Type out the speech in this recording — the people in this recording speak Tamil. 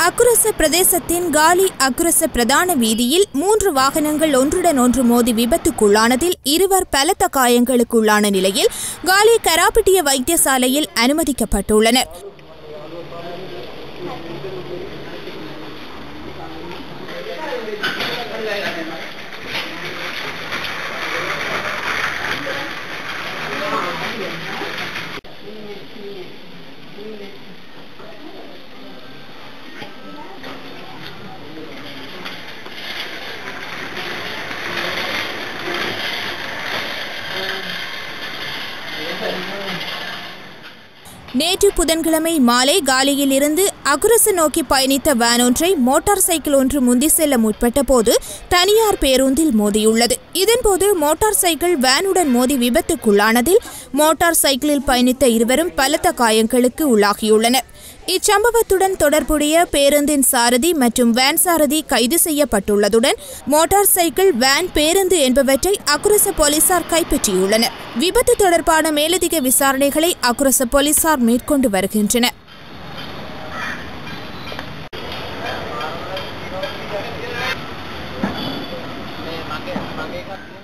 அக்குரச பிரதேசத்தின் காலி அக்குரச பிரதான வீதியில் மூன்று வாகனங்கள் ஒன்றுடன் ஒன்று மோதி விபத்துக்குள்ளானதில் இருவர் பலத்த காயங்களுக்குள்ளான நிலையில் காலி கராப்பிட்டிய வைத்தியசாலையில் அனுமதிக்கப்பட்டுள்ளனர் நேற்று புதன்கிழமை மாலை காலியில் இருந்து அகுரசு நோக்கி பயணித்த வேன் ஒன்றை மோட்டார் சைக்கிள் ஒன்று முந்தி செல்ல முற்பட்ட போது தனியார் பேருந்தில் மோதியுள்ளது இதன்போது மோட்டார் சைக்கிள் வேனுடன் மோதி விபத்துக்குள்ளானதில் மோட்டார் சைக்கிளில் பயணித்த இருவரும் பலத்த காயங்களுக்கு உள்ளாகியுள்ளனர் இச்சம்பவத்துடன் தொடர்புடைய பேருந்தின் சாரதி மற்றும் வேன் சாரதி கைது செய்யப்பட்டுள்ளதுடன் மோட்டார் சைக்கிள் வேன் பேருந்து என்பவற்றை அக்குரச போலீசார் கைப்பற்றியுள்ளனர் விபத்து தொடர்பான மேலதிக விசாரணைகளை அக்குரச போலீசார் மேற்கொண்டு வருகின்றனர் මේ මගේ මගේ එකත්